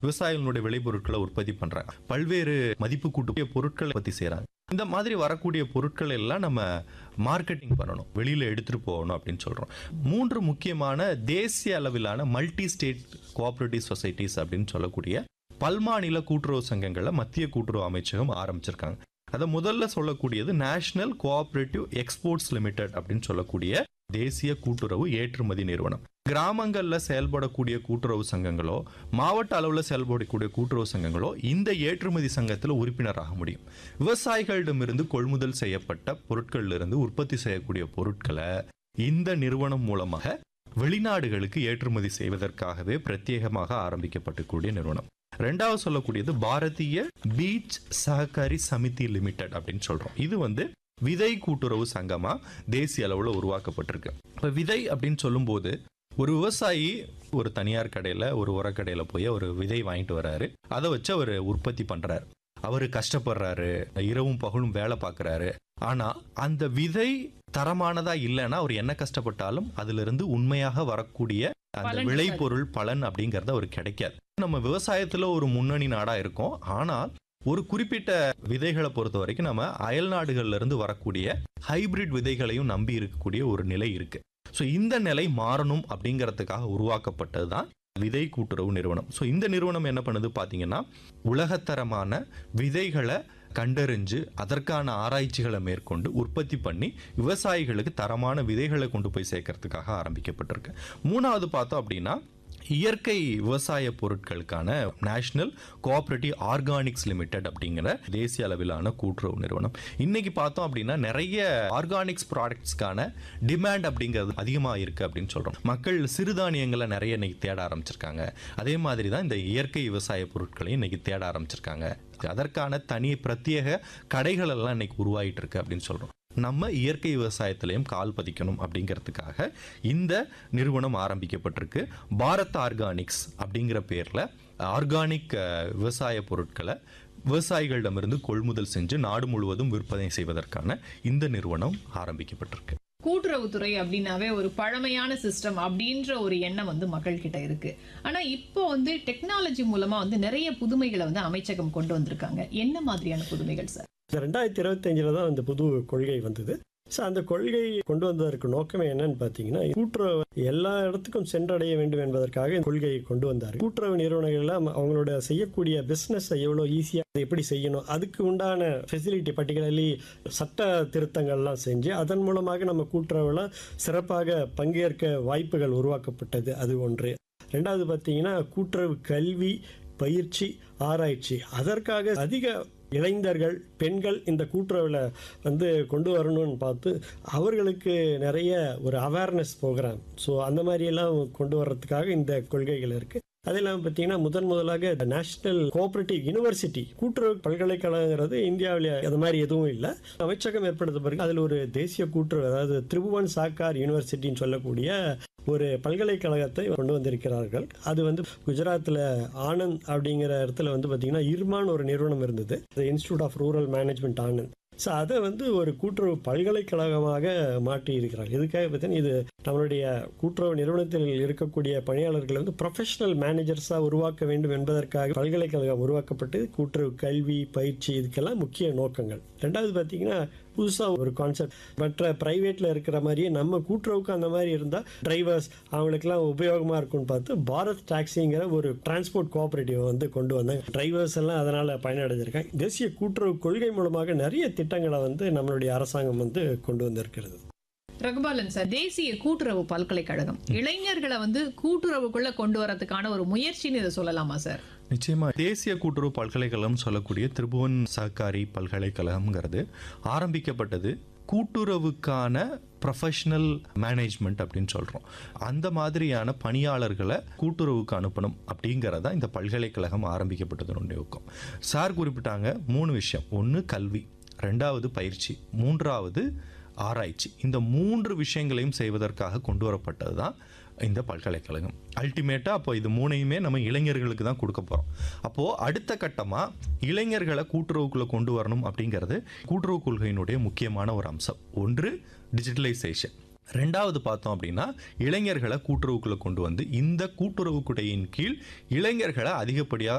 விவசாயிகளுடைய விளைபொருட்களை உற்பத்தி பண்றாங்க பல்வேறு மதிப்பு கூட்டிய பொருட்களை பத்தி செய்றாங்க இந்த மாதிரி வரக்கூடிய பொருட்கள் எல்லாம் நம்ம மார்க்கெட்டிங் பண்ணணும் வெளியில எடுத்துட்டு போகணும் அப்படின்னு சொல்றோம் மூன்று முக்கியமான தேசிய அளவிலான மல்டி ஸ்டேட் கோஆபரேட்டிவ் சொசைட்டிஸ் அப்படின்னு சொல்லக்கூடிய பல்மாநில கூட்டுறவு சங்கங்களை மத்திய கூட்டுறவு அமைச்சகம் ஆரம்பிச்சிருக்காங்க அதை முதல்ல சொல்லக்கூடியது நேஷனல் கோஆபரேட்டிவ் எக்ஸ்போர்ட்ஸ் லிமிடெட் அப்படின்னு சொல்லக்கூடிய தேசிய கூட்டுறவு ஏற்றுமதி நிறுவனம் கிராமங்கள்ல செயல்படக்கூடிய கூட்டுறவு சங்கங்களோ மாவட்ட அளவில் செயல்படக்கூடிய கூட்டுறவு சங்கங்களோ இந்த ஏற்றுமதி சங்கத்தில் உறுப்பினராக முடியும் விவசாயிகளிடமிருந்து கொள்முதல் செய்யப்பட்ட பொருட்கள்ல இருந்து உற்பத்தி செய்யக்கூடிய பொருட்களை இந்த நிறுவனம் மூலமாக வெளிநாடுகளுக்கு ஏற்றுமதி செய்வதற்காகவே பிரத்யேகமாக ஆரம்பிக்கப்பட்டக்கூடிய நிறுவனம் ரெண்டாவது சொல்லக்கூடியது பாரதிய பீச் சஹகாரி சமிதி லிமிடெட் அப்படின்னு சொல்றோம் இது வந்து விதை கூட்டுறவு சங்கமா தேசிய அளவில் உருவாக்கப்பட்டிருக்கு இப்போ விதை அப்படின்னு சொல்லும்போது ஒரு விவசாயி ஒரு தனியார் கடையில் ஒரு உரக்கடையில் போய் ஒரு விதை வாங்கிட்டு வராரு அதை வச்சு அவர் உற்பத்தி பண்ணுறாரு அவர் கஷ்டப்படுறாரு இரவும் பகலும் வேலை பார்க்குறாரு ஆனால் அந்த விதை தரமானதா இல்லைன்னா அவர் என்ன கஷ்டப்பட்டாலும் அதிலிருந்து உண்மையாக வரக்கூடிய அந்த பலன் விளைபொருள் பலன் அப்படிங்கறது அவருக்கு கிடைக்காது நம்ம விவசாயத்துல ஒரு முன்னணி நாடா இருக்கோம் ஆனால் ஒரு குறிப்பிட்ட விதைகளை பொறுத்த வரைக்கும் நம்ம அயல் நாடுகள்ல இருந்து வரக்கூடிய ஹைபிரிட் விதைகளையும் நம்பி இருக்கக்கூடிய ஒரு நிலை இருக்கு ஸோ இந்த நிலை மாறணும் அப்படிங்கிறதுக்காக உருவாக்கப்பட்டது தான் விதை கூட்டுறவு நிறுவனம் ஸோ இந்த நிறுவனம் என்ன பண்ணுது பார்த்தீங்கன்னா உலகத்தரமான விதைகளை கண்டறிஞ்சு அதற்கான ஆராய்ச்சிகளை மேற்கொண்டு உற்பத்தி பண்ணி விவசாயிகளுக்கு தரமான விதைகளை கொண்டு போய் சேர்க்கறதுக்காக ஆரம்பிக்கப்பட்டிருக்கு மூணாவது பார்த்தோம் அப்படின்னா இயற்கை விவசாய பொருட்களுக்கான நேஷனல் கோஆபரேட்டிவ் ஆர்கானிக்ஸ் லிமிடெட் அப்படிங்கிற தேசிய அளவிலான கூட்டுறவு நிறுவனம் இன்னைக்கு பார்த்தோம் அப்படின்னா நிறைய ஆர்கானிக்ஸ் ப்ராடக்ட்ஸ்க்கான டிமாண்ட் அப்படிங்கிறது அதிகமாக இருக்கு அப்படின்னு சொல்றோம் மக்கள் சிறுதானியங்களை நிறைய இன்னைக்கு தேட ஆரம்பிச்சிருக்காங்க அதே மாதிரி தான் இந்த இயற்கை விவசாய பொருட்களையும் இன்னைக்கு தேட ஆரம்பிச்சிருக்காங்க அதற்கான தனி பிரத்யேக கடைகள் எல்லாம் இன்னைக்கு உருவாயிட்டு இருக்கு அப்படின்னு சொல்றோம் நம்ம இயற்கை விவசாயத்திலையும் கால் பதிக்கணும் அப்படிங்கிறதுக்காக இந்த நிறுவனம் ஆரம்பிக்கப்பட்டிருக்கு பாரத் ஆர்கானிக்ஸ் அப்படிங்கிற பேர்ல ஆர்கானிக் அஹ், விவசாய பொருட்களை விவசாயிகளிடமிருந்து கொள்முதல் செஞ்சு நாடு முழுவதும் விற்பனை செய்வதற்கான இந்த நிறுவனம் ஆரம்பிக்கப்பட்டிருக்கு கூட்டுறவுத்துறை அப்படின்னாவே ஒரு பழமையான சிஸ்டம் அப்படின்ற ஒரு எண்ணம் வந்து மக்கள் கிட்ட இருக்கு ஆனா இப்போ வந்து டெக்னாலஜி மூலமா வந்து நிறைய புதுமைகளை வந்து அமைச்சகம் கொண்டு வந்திருக்காங்க என்ன மாதிரியான புதுமைகள் சார் இந்த ரெண்டாயிரத்தி இருபத்தஞ்சில் தான் அந்த புது கொள்கை வந்தது ஸோ அந்த கொள்கை கொண்டு வந்ததற்கு நோக்கமே என்னன்னு பார்த்தீங்கன்னா கூட்டுறவு எல்லா இடத்துக்கும் சென்றடைய வேண்டும் என்பதற்காக இந்த கொள்கையை கொண்டு வந்தார் கூட்டுறவு நிறுவனங்கள் எல்லாம் அவங்களோட செய்யக்கூடிய பிஸ்னஸை எவ்வளோ ஈஸியாக எப்படி செய்யணும் அதுக்கு உண்டான ஃபெசிலிட்டி பர்டிகுலர்லி சட்ட திருத்தங்கள்லாம் செஞ்சு அதன் மூலமாக நம்ம கூட்டுறவுல சிறப்பாக பங்கேற்க வாய்ப்புகள் உருவாக்கப்பட்டது அது ஒன்று ரெண்டாவது பார்த்தீங்கன்னா கூட்டுறவு கல்வி பயிற்சி ஆராய்ச்சி அதற்காக அதிக இளைஞர்கள் பெண்கள் இந்த கூட்டுறவில் வந்து கொண்டு வரணும்னு பார்த்து அவர்களுக்கு நிறைய ஒரு அவேர்னஸ் ப்ரோக்ராம் ஸோ அந்த மாதிரியெல்லாம் கொண்டு வர்றதுக்காக இந்த கொள்கைகள் இருக்குது அது இல்லாமல் பார்த்தீங்கன்னா முதன் முதலாக நேஷனல் கோஆபரேட்டிவ் யூனிவர்சிட்டி கூட்டுறவு பல்கலைக்கழகங்கிறது இந்தியாவில் அது மாதிரி எதுவும் இல்லை அமைச்சகம் ஏற்படுத்த பிறகு அதில் ஒரு தேசிய கூட்டுறவு அதாவது திரிபுவன் சாக்கார் யூனிவர்சிட்டின்னு சொல்லக்கூடிய ஒரு பல்கலைக்கழகத்தை கொண்டு வந்திருக்கிறார்கள் அது வந்து குஜராத்தில் ஆனந்த் அப்படிங்கிற இடத்துல வந்து பார்த்தீங்கன்னா இர்மான் ஒரு நிறுவனம் இருந்தது institute of rural management Anand so அதை வந்து ஒரு கூட்டுறவு பல்கலைக்கழகமாக மாற்றி இருக்கிறார் இதுக்காக பார்த்தீங்கன்னா இது நம்மளுடைய கூட்டுறவு நிறுவனத்தில் இருக்கக்கூடிய பணியாளர்களை வந்து ப்ரொஃபஷனல் மேனேஜர்ஸாக உருவாக்க வேண்டும் என்பதற்காக பல்கலைக்கழகம் உருவாக்கப்பட்டு கூட்டுறவு கல்வி பயிற்சி இதுக்கெல்லாம் முக்கிய நோக்கங்கள் ரெண்டாவது பார்த்தீங்கன்னா புதுசாக ஒரு கான்செப்ட் மற்ற ப்ரைவேட்டில் இருக்கிற மாதிரியே நம்ம கூட்டுறவுக்கு அந்த மாதிரி இருந்தால் டிரைவர்ஸ் அவங்களுக்கெல்லாம் உபயோகமாக இருக்கும்னு பார்த்து பாரத் டாக்ஸிங்கிற ஒரு டிரான்ஸ்போர்ட் கோஆபரேட்டிவ் வந்து கொண்டு வந்தாங்க டிரைவர்ஸ் எல்லாம் அதனால் பயனடைஞ்சிருக்காங்க தேசிய கூட்டுறவு கொள்கை மூலமாக நிறைய திட்டங்களை வந்து நம்மளுடைய அரசாங்கம் வந்து கொண்டு வந்திருக்கிறது ரகுபாலன் சார் தேசிய கூட்டுறவு பல்கலைக்கழகம் இளைஞர்களை வந்து கூட்டுறவுக்குள்ள கொண்டு வரதுக்கான ஒரு முயற்சின்னு இதை சொல்லலாமா சார் நிச்சயமா தேசிய கூட்டுறவு பல்கலைக்கழகம் சொல்லக்கூடிய திரிபுவன் சஹகாரி பல்கலைக்கழகம்ங்கிறது ஆரம்பிக்கப்பட்டது கூட்டுறவுக்கான ப்ரொஃபஷனல் மேனேஜ்மெண்ட் அப்படின்னு சொல்கிறோம் அந்த மாதிரியான பணியாளர்களை கூட்டுறவுக்கு அனுப்பணும் அப்படிங்கிறதா இந்த பல்கலைக்கழகம் ஆரம்பிக்கப்பட்டதனுடைய நோக்கம் சார் குறிப்பிட்டாங்க மூணு விஷயம் ஒன்று கல்வி ரெண்டாவது பயிற்சி மூன்றாவது ஆராய்ச்சி இந்த மூன்று விஷயங்களையும் செய்வதற்காக கொண்டு வரப்பட்டது தான் இந்த பல்கலைக்கழகம் அல்டிமேட்டாக அப்போ இது மூணையுமே நம்ம இளைஞர்களுக்கு தான் கொடுக்க போகிறோம் அப்போது அடுத்த கட்டமாக இளைஞர்களை கூட்டுறவுக்குள்ளே கொண்டு வரணும் அப்படிங்கிறது கூட்டுறவு கொள்கையினுடைய முக்கியமான ஒரு அம்சம் ஒன்று டிஜிட்டலைசேஷன் ரெண்டாவது பார்த்தோம் அப்படின்னா இளைஞர்களை கூட்டுறவுக்குள்ள கொண்டு வந்து இந்த கூட்டுறவு குடையின் கீழ் இளைஞர்களை அதிகப்படியாக